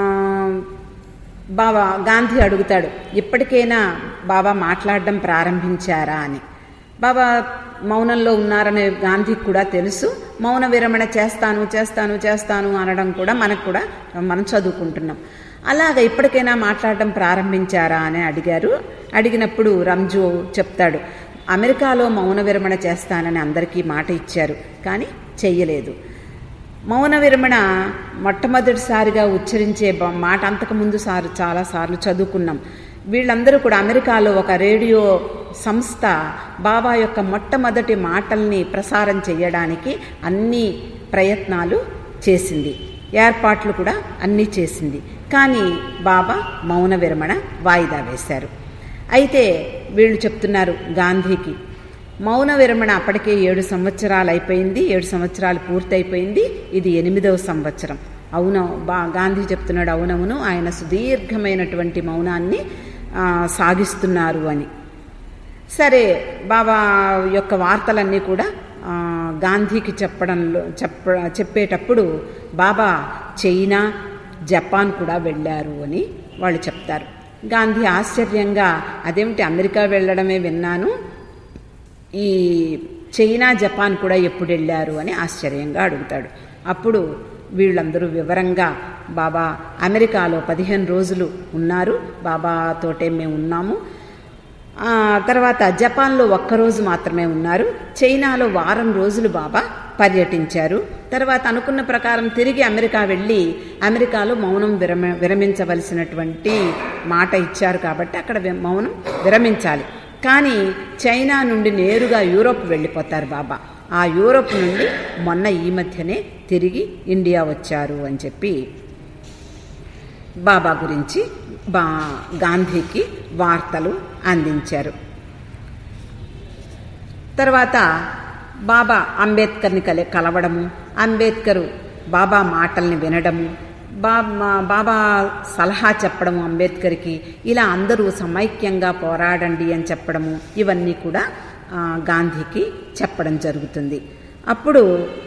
బాబా గాంధీ అడుగుతాడు ఇప్పటికైనా బాబా మాట్లాడడం ప్రారంభించారా అని బాబా మౌనంలో ఉన్నారనే గాంధీకి కూడా తెలుసు మౌన విరమణ చేస్తాను చేస్తాను చేస్తాను అనడం కూడా మనకు కూడా మనం చదువుకుంటున్నాం అలాగ ఇప్పటికైనా మాట్లాడడం ప్రారంభించారా అని అడిగారు అడిగినప్పుడు రంజు చెప్తాడు అమెరికాలో మౌన విరమణ చేస్తానని అందరికీ మాట ఇచ్చారు కానీ చెయ్యలేదు మౌన విరమణ మొట్టమొదటిసారిగా ఉచ్చరించే బ- మాట అంతకుముందు సారు చాలాసార్లు చదువుకున్నాం వీళ్ళందరూ కూడా అమెరికాలో ఒక రేడియో సంస్థ బాబా యొక్క మొట్టమొదటి మాటల్ని ప్రసారం చేయడానికి అన్ని ప్రయత్నాలు చేసింది ఏర్పాట్లు కూడా అన్నీ చేసింది కానీ బాబా మౌన విరమణ వాయిదా వేశారు అయితే వీళ్ళు చెప్తున్నారు గాంధీకి మౌన విరమణ అప్పటికే ఏడు సంవత్సరాలు అయిపోయింది ఏడు సంవత్సరాలు పూర్తయిపోయింది ఇది ఎనిమిదవ సంవత్సరం అవును బా గాంధీ చెప్తున్నాడు అవునవును ఆయన సుదీర్ఘమైనటువంటి మౌనాన్ని ఆ, సాగిస్తున్నారు అని సరే బాబా యొక్క వార్తలన్నీ కూడా ఆ, గాంధీకి చెప్పడంలో చెప్ప చెప్పేటప్పుడు బాబా చైనా జపాన్ కూడా వెళ్ళారు అని వాళ్ళు చెప్తారు గాంధీ ఆశ్చర్యంగా అదేమిటి అమెరికా వెళ్ళడమే విన్నాను ఈ చైనా జపాన్ కూడా ఎప్పుడు వెళ్ళారు అని ఆశ్చర్యంగా అడుగుతాడు అప్పుడు వీళ్ళందరూ వివరంగా బాబా అమెరికాలో పదిహేను రోజులు ఉన్నారు బాబాతోటే మేము ఉన్నాము ఆ తర్వాత జపాన్లో ఒక్కరోజు మాత్రమే ఉన్నారు చైనాలో వారం రోజులు బాబా పర్యటించారు తర్వాత అనుకున్న ప్రకారం తిరిగి అమెరికా వెళ్ళి అమెరికాలో మౌనం విరమ విరమించవలసినటువంటి మాట ఇచ్చారు కాబట్టి అక్కడ వి- మౌనం విరమించాలి కానీ చైనా నుండి నేరుగా యూరోప్ వెళ్ళిపోతారు బాబా ఆ యూరోప్ నుండి మొన్న ఈ మధ్యనే తిరిగి ఇండియా వచ్చారు అని చెప్పి బాబా గురించి బా గాంధీకి వార్తలు అందించారు తర్వాత బాబా అంబేద్కర్ని కలి కలవడము అంబేద్కర్ బాబా మాటల్ని వినడము బాబా బాబా సలహా చెప్పడము అంబేద్కర్కి ఇలా అందరూ సమైక్యంగా పోరాడండి అని చెప్పడము ఇవన్నీ కూడా ఆ, గాంధీకి చెప్పడం జరుగుతుంది అప్పుడు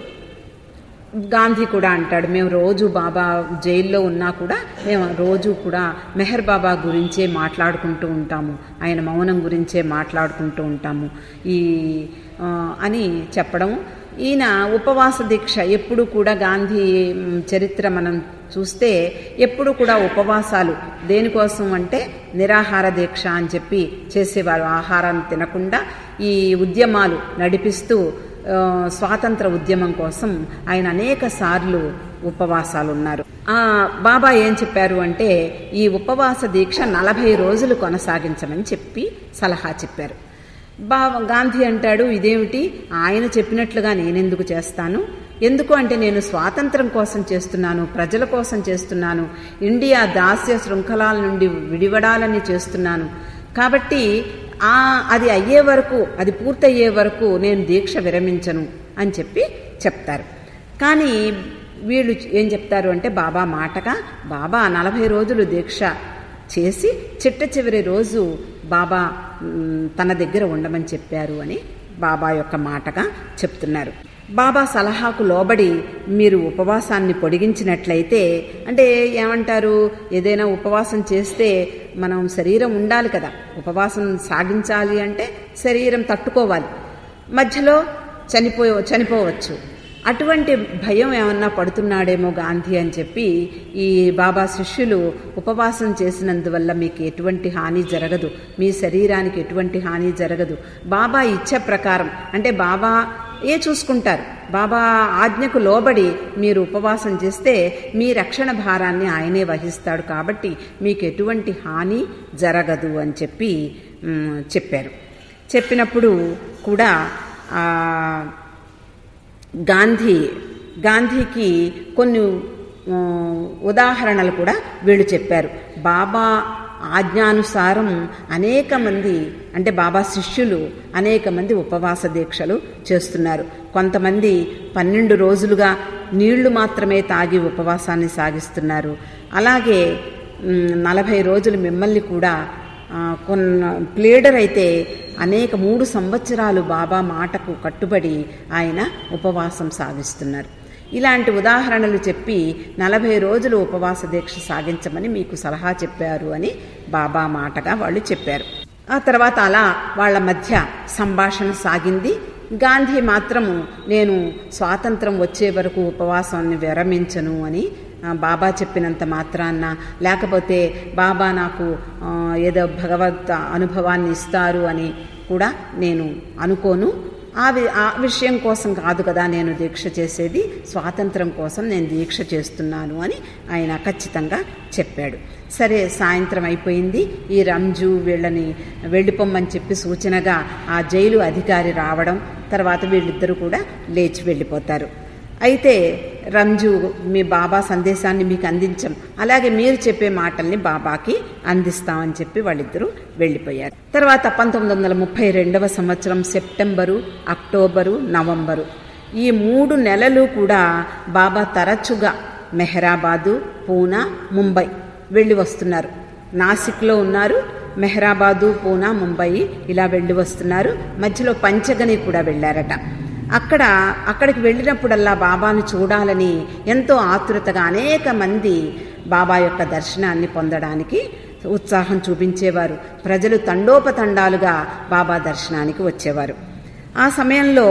గాంధీ కూడా అంటాడు మేము రోజు బాబా జైల్లో ఉన్నా కూడా మేము రోజు కూడా మెహర్ బాబా గురించే మాట్లాడుకుంటూ ఉంటాము ఆయన మౌనం గురించే మాట్లాడుకుంటూ ఉంటాము ఈ ఆ, అని చెప్పడం ఈయన ఉపవాస దీక్ష ఎప్పుడు కూడా గాంధీ మ్, చరిత్ర మనం చూస్తే ఎప్పుడు కూడా ఉపవాసాలు దేనికోసం అంటే నిరాహార దీక్ష అని చెప్పి చేసేవారు ఆహారాన్ని తినకుండా ఈ ఉద్యమాలు నడిపిస్తూ ఆ, స్వాతంత్ర ఉద్యమం కోసం ఆయన అనేక సార్లు ఉపవాసాలు ఉన్నారు ఆ బాబా ఏం చెప్పారు అంటే ఈ ఉపవాస దీక్ష నలభై రోజులు కొనసాగించమని చెప్పి సలహా చెప్పారు బాబా గాంధీ అంటాడు ఇదేమిటి ఆయన చెప్పినట్లుగా నేనెందుకు చేస్తాను ఎందుకు అంటే నేను స్వాతంత్రం కోసం చేస్తున్నాను ప్రజల కోసం చేస్తున్నాను ఇండియా దాస్య శృంఖలాల నుండి విడివడాలని చేస్తున్నాను కాబట్టి ఆ అది అయ్యే వరకు అది పూర్తయ్యే వరకు నేను దీక్ష విరమించను అని చెప్పి చెప్తారు కానీ వీళ్ళు ఏం చెప్తారు అంటే బాబా మాటగా బాబా నలభై రోజులు దీక్ష చేసి చిట్ట చివరి రోజు బాబా మ్, తన దగ్గర ఉండమని చెప్పారు అని బాబా యొక్క మాటగా చెప్తున్నారు బాబా సలహాకు లోబడి మీరు ఉపవాసాన్ని పొడిగించినట్లయితే అంటే ఏమంటారు ఏదైనా ఉపవాసం చేస్తే మనం శరీరం ఉండాలి కదా ఉపవాసం సాగించాలి అంటే శరీరం తట్టుకోవాలి మధ్యలో చనిపో చనిపోవచ్చు అటువంటి భయం ఏమన్నా పడుతున్నాడేమో గాంధీ అని చెప్పి ఈ బాబా శిష్యులు ఉపవాసం చేసినందువల్ల మీకు ఎటువంటి హాని జరగదు మీ శరీరానికి ఎటువంటి హాని జరగదు బాబా ఇచ్చ ప్రకారం అంటే బాబా ఏ చూసుకుంటారు బాబా ఆజ్ఞకు లోబడి మీరు ఉపవాసం చేస్తే మీ రక్షణ భారాన్ని ఆయనే వహిస్తాడు కాబట్టి మీకు ఎటువంటి హాని జరగదు అని చెప్పి మ్, చెప్పారు చెప్పినప్పుడు కూడా ఆ, గాంధీ గాంధీకి కొన్ని ఆ, ఉదాహరణలు కూడా వీళ్ళు చెప్పారు బాబా ఆజ్ఞానుసారం అనేక మంది అంటే బాబా శిష్యులు అనేక మంది ఉపవాస దీక్షలు చేస్తున్నారు కొంతమంది పన్నెండు రోజులుగా నీళ్లు మాత్రమే తాగి ఉపవాసాన్ని సాగిస్తున్నారు అలాగే మ్, నలభై రోజులు మిమ్మల్ని కూడా ఆ, కొన్న ప్లేడర్ అయితే అనేక మూడు సంవత్సరాలు బాబా మాటకు కట్టుబడి ఆయన ఉపవాసం సాగిస్తున్నారు ఇలాంటి ఉదాహరణలు చెప్పి నలభై రోజులు ఉపవాస దీక్ష సాగించమని మీకు సలహా చెప్పారు అని బాబా మాటగా వాళ్ళు చెప్పారు ఆ తర్వాత అలా వాళ్ళ మధ్య సంభాషణ సాగింది గాంధీ మాత్రము నేను స్వాతంత్రం వచ్చే వరకు ఉపవాసాన్ని విరమించను అని ఆ, బాబా చెప్పినంత మాత్రాన్న లేకపోతే బాబా నాకు ఆ, ఏదో భగవద్ అనుభవాన్ని ఇస్తారు అని కూడా నేను అనుకోను ఆ వి- ఆ విషయం కోసం కాదు కదా నేను దీక్ష చేసేది స్వాతంత్రం కోసం నేను దీక్ష చేస్తున్నాను అని ఆయన ఖచ్చితంగా చెప్పాడు సరే సాయంత్రం అయిపోయింది ఈ రంజు వీళ్ళని వెళ్ళిపోమ్మని చెప్పి సూచనగా ఆ జైలు అధికారి రావడం తర్వాత వీళ్ళిద్దరూ కూడా లేచి వెళ్ళిపోతారు అయితే రంజు మీ బాబా సందేశాన్ని మీకు అందించం అలాగే మీరు చెప్పే మాటల్ని బాబాకి అందిస్తామని చెప్పి వాళ్ళిద్దరూ వెళ్ళిపోయారు తర్వాత పంతొమ్మిది వందల ముప్పై రెండవ సంవత్సరం సెప్టెంబరు అక్టోబరు నవంబరు ఈ మూడు నెలలు కూడా బాబా తరచుగా మెహరాబాదు పూనా ముంబై వెళ్ళి వస్తున్నారు నాసిక్లో ఉన్నారు మెహరాబాదు పూనా ముంబై ఇలా వెళ్ళి వస్తున్నారు మధ్యలో పంచగని కూడా వెళ్ళారట అక్కడ అక్కడికి వెళ్ళినప్పుడల్లా బాబాను చూడాలని ఎంతో ఆతురతగా అనేక మంది బాబా యొక్క దర్శనాన్ని పొందడానికి ఉత్సాహం చూపించేవారు ప్రజలు తండోపతండాలుగా బాబా దర్శనానికి వచ్చేవారు ఆ సమయంలో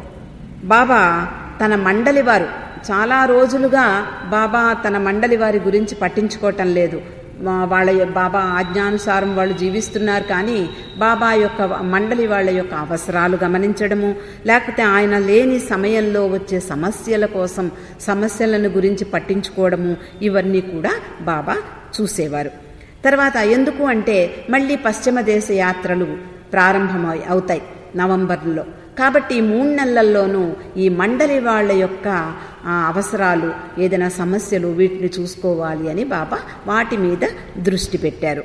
బాబా తన మండలి వారు చాలా రోజులుగా బాబా తన మండలి వారి గురించి పట్టించుకోవటం లేదు మా- వాళ్ళ యొ- బాబా ఆజ్ఞానుసారం వాళ్ళు జీవిస్తున్నారు కానీ బాబా యొక్క మండలి వాళ్ళ యొక్క అవసరాలు గమనించడము లేకపోతే ఆయన లేని సమయంలో వచ్చే సమస్యల కోసం సమస్యలను గురించి పట్టించుకోవడము ఇవన్నీ కూడా బాబా చూసేవారు తర్వాత ఎందుకు అంటే మళ్ళీ పశ్చిమ దేశ యాత్రలు ప్రారంభమై అవుతాయి నవంబర్లో కాబట్టి ఈ మూడు నెలల్లోనూ ఈ మండలి వాళ్ళ యొక్క ఆ, అవసరాలు ఏదైనా సమస్యలు వీటిని చూసుకోవాలి అని బాబా వాటి మీద దృష్టి పెట్టారు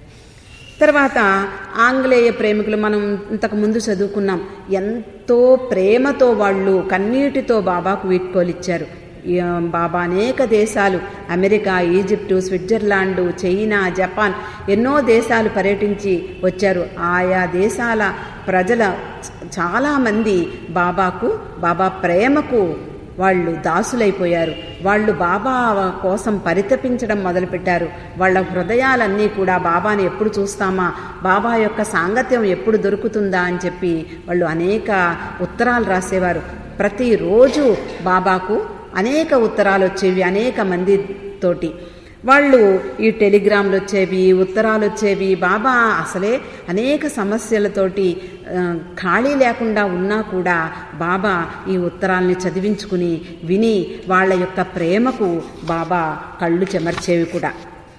తర్వాత ఆంగ్లేయ ప్రేమికులు మనం ఇంతకు ముందు చదువుకున్నాం ఎంతో ప్రేమతో వాళ్ళు కన్నీటితో బాబాకు వీడ్కోలిచ్చారు ఈ, ఆ, బాబా అనేక దేశాలు America Egypt Switzerland China Japan ఎన్నో దేశాలు పర్యటించి వచ్చారు ఆయా దేశాల ప్రజల చాలామంది బాబాకు బాబా ప్రేమకు వాళ్ళు దాసులైపోయారు వాళ్ళు బాబా కోసం పరితపించడం మొదలుపెట్టారు వాళ్ళ హృదయాలన్నీ కూడా బాబాని ఎప్పుడు చూస్తామా బాబా యొక్క సాంగత్యం ఎప్పుడు దొరుకుతుందా అని చెప్పి వాళ్ళు అనేక ఉత్తరాలు రాసేవారు ప్రతిరోజు బాబాకు అనేక ఉత్తరాలు వచ్చేవి అనేక మంది తోటి వాళ్ళు ఈ టెలిగ్రామ్లు వచ్చేవి ఉత్తరాలు వచ్చేవి బాబా అసలే అనేక సమస్యలతోటి ఆ, ఖాళీ లేకుండా ఉన్నా కూడా బాబా ఈ ఉత్తరాల్ని చదివించుకుని విని వాళ్ళ యొక్క ప్రేమకు బాబా కళ్ళు చెమర్చేవి కూడా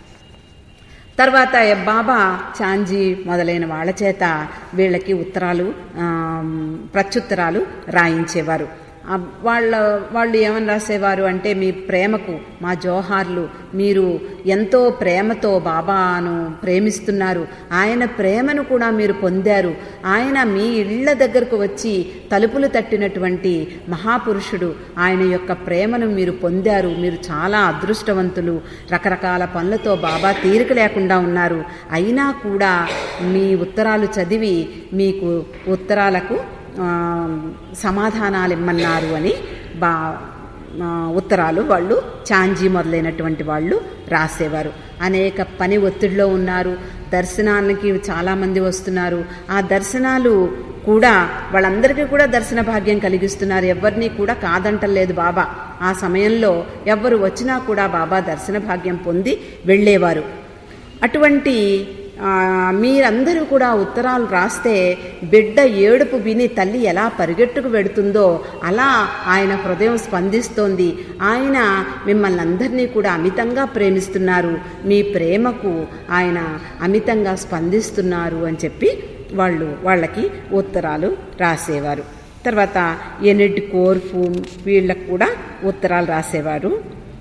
తర్వాత బాబా చాంజీ మొదలైన వాళ్ళ చేత వీళ్ళకి ఉత్తరాలు ఆ, ప్రత్యుత్తరాలు రాయించేవారు ఆ, వాళ్ళ వాళ్ళు ఏమని రాసేవారు అంటే మీ ప్రేమకు మా జోహార్లు మీరు ఎంతో ప్రేమతో బాబాను ప్రేమిస్తున్నారు ఆయన ప్రేమను కూడా మీరు పొందారు ఆయన మీ ఇళ్ల దగ్గరకు వచ్చి తలుపులు తట్టినటువంటి మహాపురుషుడు ఆయన యొక్క ప్రేమను మీరు పొందారు మీరు చాలా అదృష్టవంతులు రకరకాల పనులతో బాబా తీరిక లేకుండా ఉన్నారు అయినా కూడా మీ ఉత్తరాలు చదివి మీకు ఉత్తరాలకు ఆ, సమాధానాలు ఇమ్మన్నారు అని బా ఆ, ఉత్తరాలు వాళ్ళు చాంజీ మొదలైనటువంటి వాళ్ళు రాసేవారు అనేక పని ఒత్తిడిలో ఉన్నారు దర్శనానికి చాలామంది వస్తున్నారు ఆ దర్శనాలు కూడా వాళ్ళందరికీ కూడా దర్శన భాగ్యం కలిగిస్తున్నారు ఎవరిని కూడా కాదంటలేదు బాబా ఆ సమయంలో ఎవ్వరు వచ్చినా కూడా బాబా దర్శన భాగ్యం పొంది వెళ్ళేవారు అటువంటి ఆ, మీరందరూ కూడా ఉత్తరాలు రాస్తే బిడ్డ ఏడుపు విని తల్లి ఎలా పరిగెట్టుకు వెడుతుందో అలా ఆయన హృదయం స్పందిస్తోంది ఆయన మిమ్మల్ని అందరినీ కూడా అమితంగా ప్రేమిస్తున్నారు మీ ప్రేమకు ఆయన అమితంగా స్పందిస్తున్నారు అని చెప్పి వాళ్ళు వాళ్ళకి ఉత్తరాలు రాసేవారు తర్వాత ఎనిట్ కోర్ఫు వీళ్ళకు కూడా ఉత్తరాలు రాసేవారు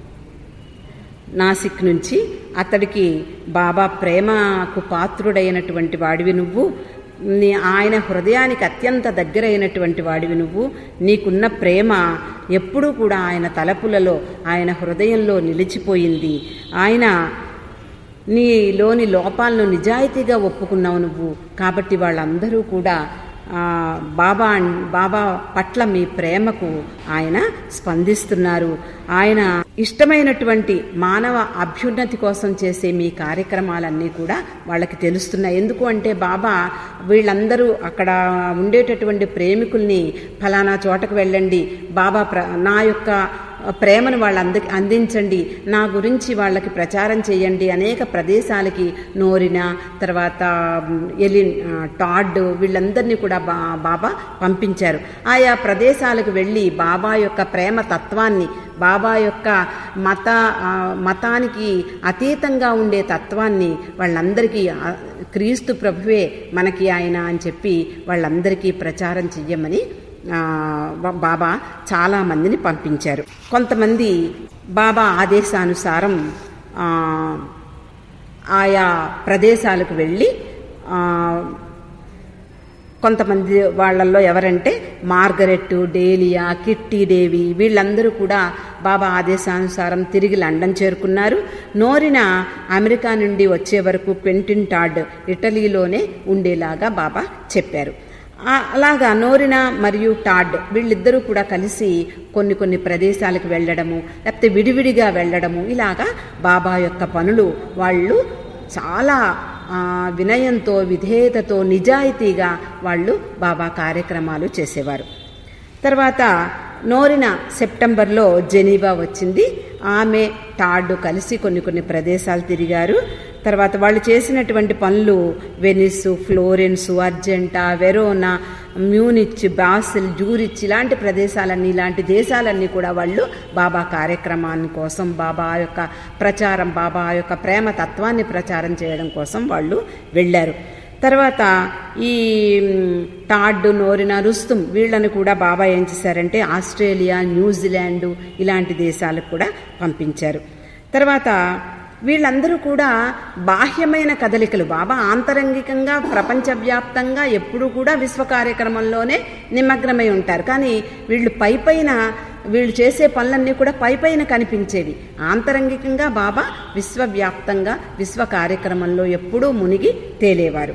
నాసిక్ నుంచి అతడికి బాబా ప్రేమకు పాత్రుడైనటువంటి వాడివి నువ్వు నీ ఆయన హృదయానికి అత్యంత దగ్గరైనటువంటి వాడివి నువ్వు నీకున్న ప్రేమ ఎప్పుడూ కూడా ఆయన తలపులలో ఆయన హృదయంలో నిలిచిపోయింది ఆయన నీలోని లోపాలను నిజాయితీగా ఒప్పుకున్నావు నువ్వు కాబట్టి వాళ్ళందరూ కూడా ఆ, బాబా బాబా పట్ల మీ ప్రేమకు ఆయన స్పందిస్తున్నారు ఆయన ఇష్టమైనటువంటి మానవ అభ్యున్నతి కోసం చేసే మీ కార్యక్రమాలన్నీ కూడా వాళ్ళకి తెలుస్తున్నాయి ఎందుకు అంటే బాబా వీళ్ళందరూ అక్కడ ఉండేటటువంటి ప్రేమికుల్ని ఫలానా చోటకు వెళ్ళండి బాబా ప్ర నా యొక్క ప్రేమను వాళ్ళందరికి అందించండి నా గురించి వాళ్ళకి ప్రచారం చేయండి అనేక ప్రదేశాలకి నోరిన తర్వాత మ్, ఎలిన్ ఆ, టాడ్ వీళ్ళందరినీ కూడా బా బాబా పంపించారు ఆయా ప్రదేశాలకు వెళ్ళి బాబా యొక్క ప్రేమ తత్వాన్ని బాబా యొక్క మత ఆ, మతానికి అతీతంగా ఉండే తత్వాన్ని వాళ్ళందరికీ ఆ, క్రీస్తు ప్రభువే మనకి ఆయన అని చెప్పి వాళ్ళందరికీ ప్రచారం చెయ్యమని ఆ, బా- బాబా చాలా మందిని పంపించారు కొంతమంది బాబా ఆదేశానుసారం ఆ, ఆయా ప్రదేశాలకు వెళ్ళి ఆ, కొంతమంది వాళ్ళల్లో ఎవరంటే మార్గరెట్ డేలియా కిట్టి దేవి వీళ్ళందరూ కూడా బాబా ఆదేశానుసారం తిరిగి లండన్ చేరుకున్నారు నోరిన అమెరికా నుండి వచ్చే వరకు క్వెంటిన్ టాడ్ ఇటలీలోనే ఉండేలాగా బాబా చెప్పారు ఆ- అలాగా నోరిన మరియు టాడ్ వీళ్ళిద్దరూ కూడా కలిసి కొన్ని కొన్ని ప్రదేశాలకు వెళ్ళడము లేకపోతే విడివిడిగా వెళ్ళడము ఇలాగా బాబా యొక్క పనులు వాళ్ళు చాలా ఆ, వినయంతో విధేయతతో నిజాయితీగా వాళ్ళు బాబా కార్యక్రమాలు చేసేవారు తర్వాత నోరిన సెప్టెంబర్లో జెనీవా వచ్చింది ఆమె టాడ్ కలిసి కొన్ని కొన్ని ప్రదేశాలు తిరిగారు తర్వాత వాళ్ళు చేసినటువంటి పనులు Venice Florence Argenta Verona Munich Basel Zurich ఇలాంటి ప్రదేశాలన్నీ ఇలాంటి దేశాలన్నీ కూడా వాళ్ళు బాబా కార్యక్రమాన్ని కోసం బాబా యొక్క ప్రచారం బాబా యొక్క ప్రేమ తత్వాన్ని ప్రచారం చేయడం కోసం వాళ్ళు వెళ్ళారు తర్వాత ఈ మ్, టాడ్ నోరిన రుస్తుం వీళ్ళని కూడా బాబా ఏం చేశారంటే ఆస్ట్రేలియా న్యూజిలాండ్ ఇలాంటి దేశాలకు కూడా పంపించారు తర్వాత వీళ్ళందరూ కూడా బాహ్యమైన కదలికలు బాబా ఆంతరంగికంగా ప్రపంచవ్యాప్తంగా ఎప్పుడూ కూడా విశ్వ కార్యక్రమంలోనే నిమగ్నమై ఉంటారు కానీ వీళ్ళు పై పైన వీళ్ళు చేసే పనులన్నీ కూడా పై పైన కనిపించేవి ఆంతరంగికంగా బాబా విశ్వవ్యాప్తంగా విశ్వ కార్యక్రమంలో ఎప్పుడూ మునిగి తేలేవారు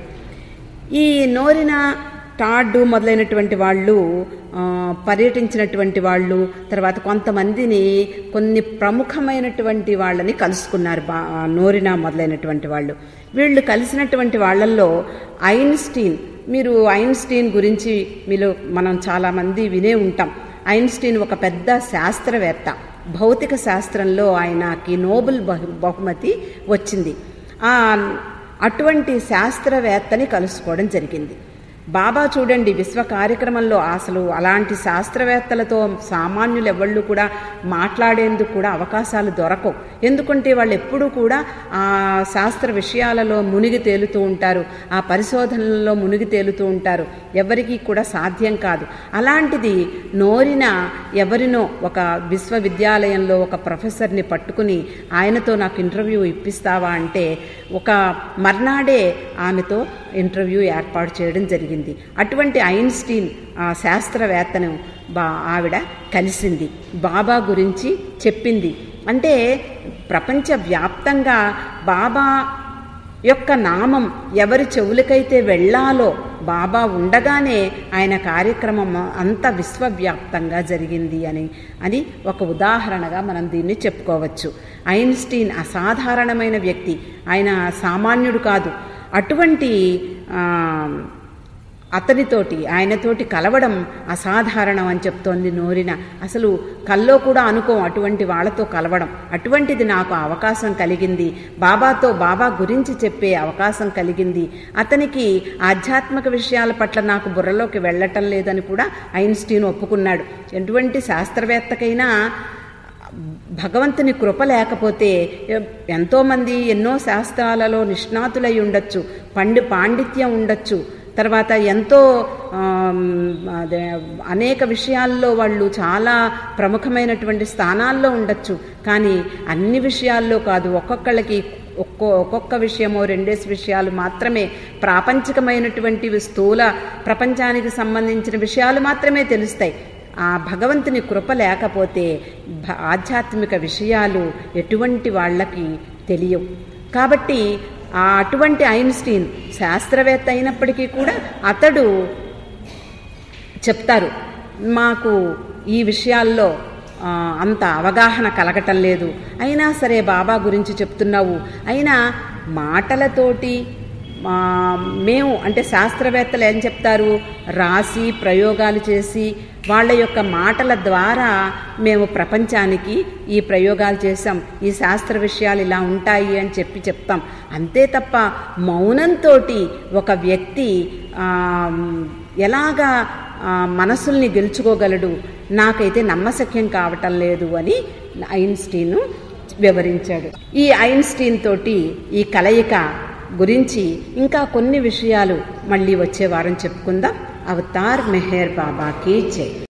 ఈ నోరిన టాడ్ మొదలైనటువంటి వాళ్ళు ఆ, పర్యటించినటువంటి వాళ్ళు తర్వాత కొంతమందిని కొన్ని ప్రముఖమైనటువంటి వాళ్ళని కలుసుకున్నారు బా నోరిన మొదలైనటువంటి వాళ్ళు వీళ్ళు కలిసినటువంటి వాళ్ళల్లో ఐన్స్టీన్ మీరు ఐన్స్టీన్ గురించి మీరు మనం చాలామంది వినే ఉంటాం ఐన్స్టీన్ ఒక పెద్ద శాస్త్రవేత్త భౌతిక శాస్త్రంలో ఆయనకి నోబెల్ బహు బహుమతి వచ్చింది ఆ అటువంటి శాస్త్రవేత్తని కలుసుకోవడం జరిగింది బాబా చూడండి విశ్వ కార్యక్రమంలో అసలు అలాంటి శాస్త్రవేత్తలతో సామాన్యులు ఎవళ్ళు కూడా మాట్లాడేందుకు కూడా అవకాశాలు దొరకవు ఎందుకంటే వాళ్ళు ఎప్పుడూ కూడా ఆ శాస్త్ర విషయాలలో మునిగి తేలుతూ ఉంటారు ఆ పరిశోధనలలో మునిగి తేలుతూ ఉంటారు ఎవరికీ కూడా సాధ్యం కాదు అలాంటిది నోరిన ఎవరినో ఒక విశ్వవిద్యాలయంలో ఒక ప్రొఫెసర్ని పట్టుకుని ఆయనతో నాకు ఇంటర్వ్యూ ఇప్పిస్తావా అంటే ఒక మర్నాడే ఆమెతో ఇంటర్వ్యూ ఏర్పాటు చేయడం జరిగింది అటువంటి ఐన్స్టీన్ ఆ శాస్త్రవేత్తను బా ఆవిడ కలిసింది బాబా గురించి చెప్పింది అంటే ప్రపంచవ్యాప్తంగా బాబా యొక్క నామం ఎవరి చెవులకైతే వెళ్ళాలో బాబా ఉండగానే ఆయన కార్యక్రమం అంత విశ్వవ్యాప్తంగా జరిగింది అని అని ఒక ఉదాహరణగా మనం దీన్ని చెప్పుకోవచ్చు ఐన్స్టీన్ అసాధారణమైన వ్యక్తి ఆయన సామాన్యుడు కాదు అటువంటి ఆ, అతనితోటి ఆయనతోటి కలవడం అసాధారణం అని చెప్తోంది నోరిన అసలు కల్లో కూడా అనుకోం అటువంటి వాళ్ళతో కలవడం అటువంటిది నాకు అవకాశం కలిగింది బాబాతో బాబా గురించి చెప్పే అవకాశం కలిగింది అతనికి ఆధ్యాత్మిక విషయాల పట్ల నాకు బుర్రలోకి వెళ్ళటం లేదని కూడా ఐన్స్టీన్ ఒప్పుకున్నాడు ఎటువంటి శాస్త్రవేత్తకైనా భగవంతుని కృప లేకపోతే ఎంతోమంది ఎన్నో శాస్త్రాలలో నిష్ణాతులై ఉండొచ్చు పండి పాండిత్యం ఉండొచ్చు తర్వాత ఎంతో అదే అనేక విషయాల్లో వాళ్ళు చాలా ప్రముఖమైనటువంటి స్థానాల్లో ఉండొచ్చు కానీ అన్ని విషయాల్లో కాదు ఒక్కొక్కళ్ళకి ఒక్కో ఒక్కొక్క విషయమో రెండేసి విషయాలు మాత్రమే ప్రాపంచికమైనటువంటివి స్థూల ప్రపంచానికి సంబంధించిన విషయాలు మాత్రమే తెలుస్తాయి ఆ భగవంతుని కృప లేకపోతే ఆధ్యాత్మిక విషయాలు ఎటువంటి వాళ్ళకి తెలియవు కాబట్టి ఆ అటువంటి ఐన్స్టీన్ శాస్త్రవేత్త అయినప్పటికీ కూడా అతడు చెప్తారు మాకు ఈ విషయాల్లో అంత అవగాహన కలగటం లేదు అయినా సరే బాబా గురించి చెప్తున్నావు అయినా మాటలతోటి మేము అంటే శాస్త్రవేత్తలు ఏం చెప్తారు రాసి ప్రయోగాలు చేసి వాళ్ళ యొక్క మాటల ద్వారా మేము ప్రపంచానికి ఈ ప్రయోగాలు చేసాం ఈ శాస్త్ర విషయాలు ఇలా ఉంటాయి అని చెప్పి చెప్తాం అంతే తప్ప మౌనంతో ఒక వ్యక్తి ఎలాగా మనసుల్ని గెలుచుకోగలడు నాకైతే నమ్మశక్యం కావటం లేదు అని ఐన్స్టీన్ వివరించాడు ఈ ఐన్స్టీన్ తోటి ఈ కలయిక గురించి ఇంకా కొన్ని విషయాలు మళ్ళీ వచ్చే వారం చెప్పుకుందాం అవతార్ మెహర్ బాబాకి జై